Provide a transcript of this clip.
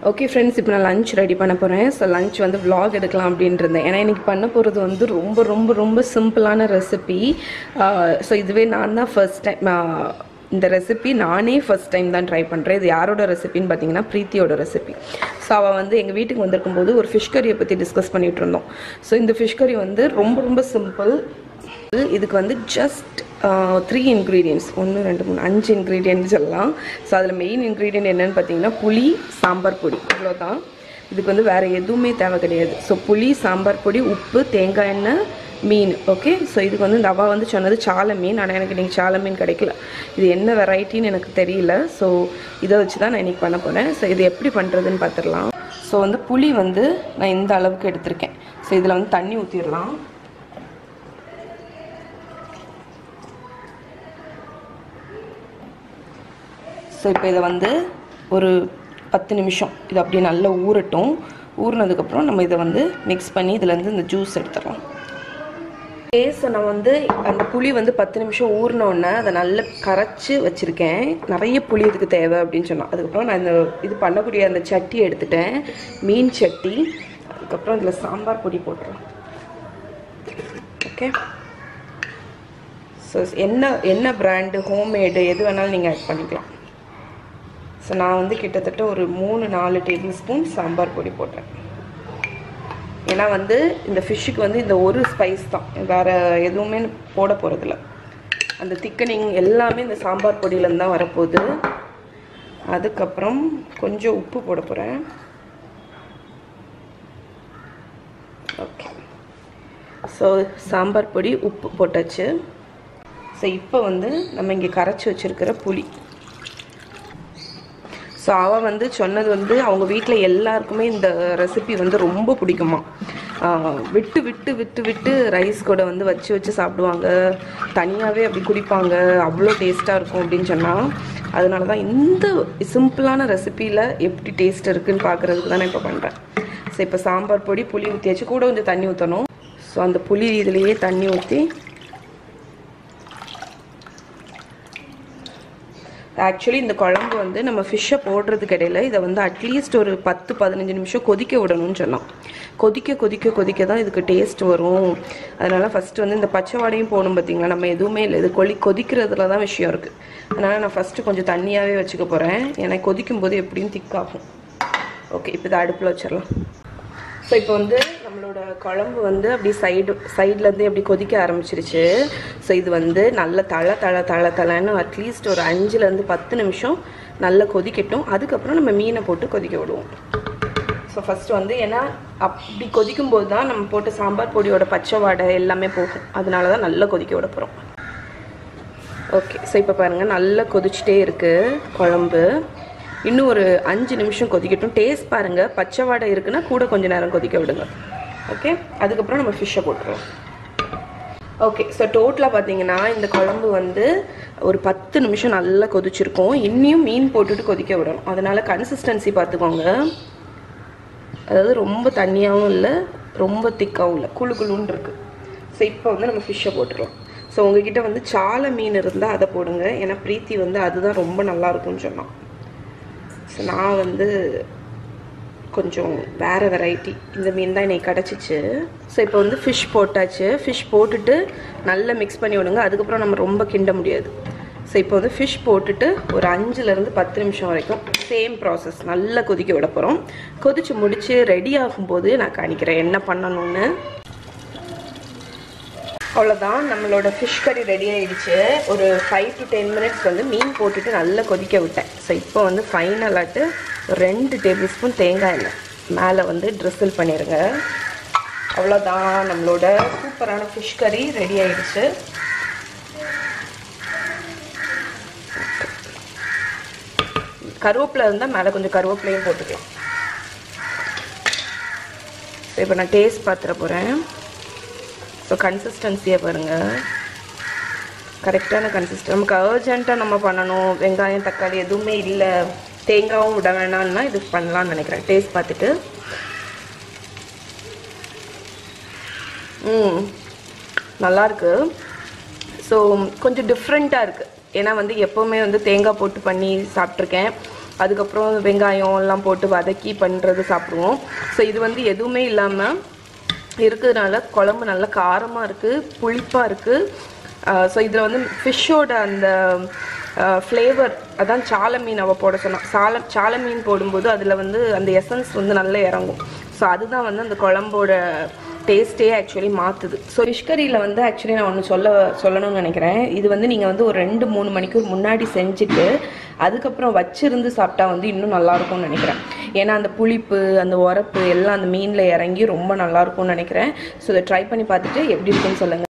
okay friends இப்போ நான் lunch ready பண்ண போகிறேன் ஸோ லஞ்ச் வந்து vlog எடுக்கலாம் அப்படின்ட்டு இருந்தேன் ஏன்னா இன்றைக்கி பண்ண போகிறது வந்து ரொம்ப ரொம்ப ரொம்ப சிம்பிளான ரெசிபி ஸோ இதுவே நான் தான் ஃபர்ஸ்ட் டைம் இந்த ரெசிபி நானே ஃபர்ஸ்ட் டைம் தான் ட்ரை பண்ணுறேன் இது யாரோட ரெசிபின்னு பார்த்தீங்கன்னா பிரீத்தியோட ரெசிபி ஸோ அவள் வந்து எங்கள் வீட்டுக்கு வந்திருக்கும் போது ஒரு ஃபிஷ் கறியை பற்றி டிஸ்கஸ் பண்ணிகிட்டு இருந்தோம் ஸோ இந்த ஃபிஷ் கறி வந்து ரொம்ப ரொம்ப சிம்பிள் இதுக்கு வந்து ஜஸ்ட் த்ரீ இன்க்ரீடியன்ட்ஸ் ஒன்று ரெண்டு மூணு அஞ்சு இன்க்ரீடியன்ட் சொல்லலாம் ஸோ அதில் மெயின் இன்க்ரீடியன்ட் என்னென்னு பார்த்தீங்கன்னா புளி சாம்பார் பொடி இவ்வளோதான் இதுக்கு வந்து வேறு எதுவுமே தேவை கிடையாது ஸோ புளி சாம்பார் பொடி உப்பு தேங்காய் எண்ணெய் மீன் ஓகே ஸோ இதுக்கு வந்து இந்த அவா வந்து சொன்னது சாலை மீன் ஆனால் எனக்கு இன்றைக்கி சாலை மீன் கிடைக்கல இது என்ன வெரைட்டின்னு எனக்கு தெரியல ஸோ இதை வச்சு தான் நான் இன்றைக்கி பண்ண போகிறேன் ஸோ இது எப்படி பண்ணுறதுன்னு பார்த்துடலாம் ஸோ வந்து புளி வந்து நான் இந்த அளவுக்கு எடுத்திருக்கேன் ஸோ இதில் வந்து தண்ணி ஊற்றிடலாம் ஸோ இப்போ இதை வந்து ஒரு பத்து நிமிஷம் இது அப்படியே நல்லா ஊறட்டும் ஊறினதுக்கப்புறம் நம்ம இதை வந்து மிக்ஸ் பண்ணி இதுலேருந்து இந்த ஜூஸ் எடுத்துடலாம் ஓகே ஸோ நான் வந்து அந்த புளி வந்து பத்து நிமிஷம் ஊறினோடனே அதை நல்லா கரைச்சி வச்சுருக்கேன் நிறைய புளி இதுக்கு தேவை அப்படின்னு சொன்னோம் அதுக்கப்புறம் நான் இந்த இது பண்ணக்கூடிய அந்த சட்டி எடுத்துட்டேன் மீன் சட்டி அதுக்கப்புறம் இதில் சாம்பார் பொடி போட்டுறேன் ஓகே ஸோ என்ன என்ன பிராண்டு ஹோம்மேடு எது வேணாலும் நீங்கள் ஆட் பண்ணிக்கலாம் ஸோ நான் வந்து கிட்டத்தட்ட ஒரு மூணு நாலு டேபிள் ஸ்பூன் சாம்பார் பொடி போட்டேன் ஏன்னா வந்து இந்த ஃபிஷ்ஷுக்கு வந்து இந்த ஒரு ஸ்பைஸ் தான் வேறு எதுவுமே போட போகிறதில்ல அந்த திக்கனிங் எல்லாமே இந்த சாம்பார் பொடியிலேருந்து தான் வரப்போகுது அதுக்கப்புறம் கொஞ்சம் உப்பு போட போகிறேன் ஓகே ஸோ சாம்பார் பொடி உப்பு போட்டாச்சு ஸோ இப்போ வந்து நம்ம இங்கே கரைச்சி வச்சுருக்கிற புளி ஸோ அவள் வந்து சொன்னது வந்து அவங்க வீட்டில் எல்லாருக்குமே இந்த ரெசிபி வந்து ரொம்ப பிடிக்குமா விட்டு விட்டு விட்டு விட்டு ரைஸ் கூட வந்து வச்சு வச்சு சாப்பிடுவாங்க தனியாகவே அப்படி குடிப்பாங்க அவ்வளோ டேஸ்ட்டாக இருக்கும் அப்படின்னு சொன்னால் அதனால தான் இந்த சிம்பிளான ரெசிப்பியில் எப்படி டேஸ்ட் இருக்குன்னு பார்க்குறதுக்கு தான் நான் இப்போ பண்ணுறேன் ஸோ இப்போ சாம்பார் பொடி புளி ஊற்றியாச்சு கூட கொஞ்சம் தண்ணி ஊற்றணும் ஸோ அந்த புளி இதுலேயே தண்ணி ஊற்றி ஆக்சுவலி இந்த குழம்பு வந்து நம்ம ஃபிஷ்ஷை போடுறதுக்கு இடையில இதை வந்து அட்லீஸ்ட் ஒரு பத்து பதினஞ்சு நிமிஷம் கொதிக்க விடணும்னு சொல்லலாம் கொதிக்க கொதிக்க கொதிக்க தான் இதுக்கு டேஸ்ட் வரும் அதனால ஃபஸ்ட்டு வந்து இந்த பச்சை வாடையும் போகணும் பார்த்தீங்களா நம்ம எதுவுமே இல்லை இது கொலி கொதிக்கிறதுல தான் விஷயம் இருக்குது அதனால் நான் ஃபஸ்ட்டு கொஞ்சம் தண்ணியாகவே வச்சுக்க போகிறேன் ஏன்னா கொதிக்கும் போது எப்படியும் திக்காகும் ஓகே இப்போ இதை அடுப்பில் வச்சிடலாம் ஸோ இப்போ வந்து நம்மளோட குழம்பு வந்து அப்படி சைடு சைட்லேருந்து அப்படி கொதிக்க ஆரம்பிச்சிருச்சு ஸோ இது வந்து நல்ல தள தள தள தளன்னு அட்லீஸ்ட் ஒரு அஞ்சுலேருந்து பத்து நிமிஷம் நல்லா கொதிக்கட்டும் அதுக்கப்புறம் நம்ம மீனை போட்டு கொதிக்க விடுவோம் ஸோ ஃபஸ்ட்டு வந்து ஏன்னா அப்படி கொதிக்கும் போது தான் நம்ம போட்ட சாம்பார் பொடியோட பச்சை வாடை எல்லாமே போகும் அதனால தான் நல்லா கொதிக்க விட போகிறோம் ஓகே ஸோ இப்போ பாருங்கள் நல்லா கொதிச்சுட்டே இருக்குது குழம்பு இன்னும் ஒரு அஞ்சு நிமிஷம் கொதிக்கட்டும் டேஸ்ட் பாருங்கள் பச்சை வாடை இருக்குன்னா கூட கொஞ்சம் நேரம் கொதிக்க விடுங்க ஓகே அதுக்கப்புறம் நம்ம ஃபிஷ்ஷை போட்டுருவோம் ஓகே ஸோ டோட்டலாக பார்த்தீங்கன்னா இந்த குழம்பு வந்து ஒரு பத்து நிமிஷம் நல்லா கொதிச்சிருக்கும் இன்னியும் மீன் போட்டுட்டு கொதிக்க விடணும் அதனால் கன்சிஸ்டன்சி பார்த்துக்கோங்க அதாவது ரொம்ப தண்ணியாகவும் இல்லை ரொம்ப திக்காகவும் இல்லை குழு குழுன்னு இருக்குது ஸோ இப்போ வந்து நம்ம ஃபிஷ்ஷை போட்டுருவோம் ஸோ உங்ககிட்ட வந்து சாலை மீன் இருந்தால் அதை போடுங்க ஏன்னா பிரீத்தி வந்து அதுதான் ரொம்ப நல்லா இருக்கும்னு சொன்னான் ஸோ நான் வந்து கொஞ்சம் வேறு வெரைட்டி இந்த மீன் தான் இன்னைக்கு கிடச்சிச்சு ஸோ இப்போ வந்து ஃபிஷ் போட்டாச்சு ஃபிஷ் போட்டுட்டு நல்லா மிக்ஸ் பண்ணி விடுங்க அதுக்கப்புறம் நம்ம ரொம்ப கிண்ட முடியாது ஸோ இப்போ வந்து ஃபிஷ் போட்டுட்டு ஒரு அஞ்சுலேருந்து பத்து நிமிஷம் வரைக்கும் சேம் ப்ராசஸ் நல்லா கொதிக்க விட போகிறோம் கொதித்து முடித்து ரெடி ஆகும்போது நான் காணிக்கிறேன் என்ன பண்ணணும்னு அவ்வளோதான் நம்மளோட ஃபிஷ் கறி ரெடி ஆகிடுச்சு ஒரு ஃபைவ் டு டென் மினிட்ஸ் வந்து மீன் போட்டுட்டு நல்லா கொதிக்க விட்டேன் ஸோ இப்போ வந்து ஃபைனலாட்டு ரெண்டு டேபிள் ஸ்பூன் தேங்காய் எண்ணெய் மேலே வந்து ட்ரிசில் பண்ணிடுங்க அவ்வளோதான் நம்மளோட சூப்பரான ஃபிஷ் கறி ரெடி ஆகிடுச்சு கருவேப்பிலை இருந்தால் மேலே கொஞ்சம் கருவேப்பிலையும் போட்டுக்கலாம் ஸோ இப்போ நான் டேஸ்ட் பார்த்துட போகிறேன் ஸோ கன்சிஸ்டன்சியை பாருங்கள் கரெக்டான கன்சிஸ்டன் நமக்கு அர்ஜென்ட்டாக நம்ம பண்ணணும் வெங்காயம் தக்காளி எதுவுமே இல்லை தேங்காயும் விட வேணாம்னா இது பண்ணலாம்னு நினைக்கிறேன் டேஸ்ட் பார்த்துட்டு ம் நல்லாயிருக்கு ஸோ கொஞ்சம் டிஃப்ரெண்ட்டாக இருக்குது ஏன்னா வந்து எப்போவுமே வந்து தேங்காய் போட்டு பண்ணி சாப்பிட்ருக்கேன் அதுக்கப்புறம் வெங்காயம் எல்லாம் போட்டு வதக்கி பண்ணுறது சாப்பிடுவோம் ஸோ இது வந்து எதுவுமே இல்லாமல் இருக்கிறதுனால குழம்பு நல்லா காரமாக இருக்குது புளிப்பாக இருக்குது ஸோ இதில் வந்து ஃபிஷ்ஷோட அந்த ஃப்ளேவர் அதான் சால மீன் அவள் போட சொன்னான் சால சால மீன் போடும்போது அதில் வந்து அந்த எசன்ஸ் வந்து நல்லா இறங்கும் ஸோ அதுதான் வந்து அந்த குழம்போட டேஸ்ட்டே ஆக்சுவலி மாற்றுது ஸோ ஃபிஷ் கறியில் வந்து ஆக்சுவலி நான் ஒன்று சொல்ல சொல்லணும்னு நினைக்கிறேன் இது வந்து நீங்கள் வந்து ஒரு ரெண்டு மூணு மணிக்கு முன்னாடி செஞ்சுட்டு அதுக்கப்புறம் வச்சிருந்து சாப்பிட்டா வந்து இன்னும் நல்லா இருக்கும்னு நினைக்கிறேன் ஏன்னா அந்த புளிப்பு அந்த உரப்பு எல்லாம் அந்த மீனில் இறங்கி ரொம்ப நல்லா இருக்கும்னு நினைக்கிறேன் ஸோ இதை ட்ரை பண்ணி பார்த்துட்டு எப்படி இருக்குன்னு சொல்லுங்கள்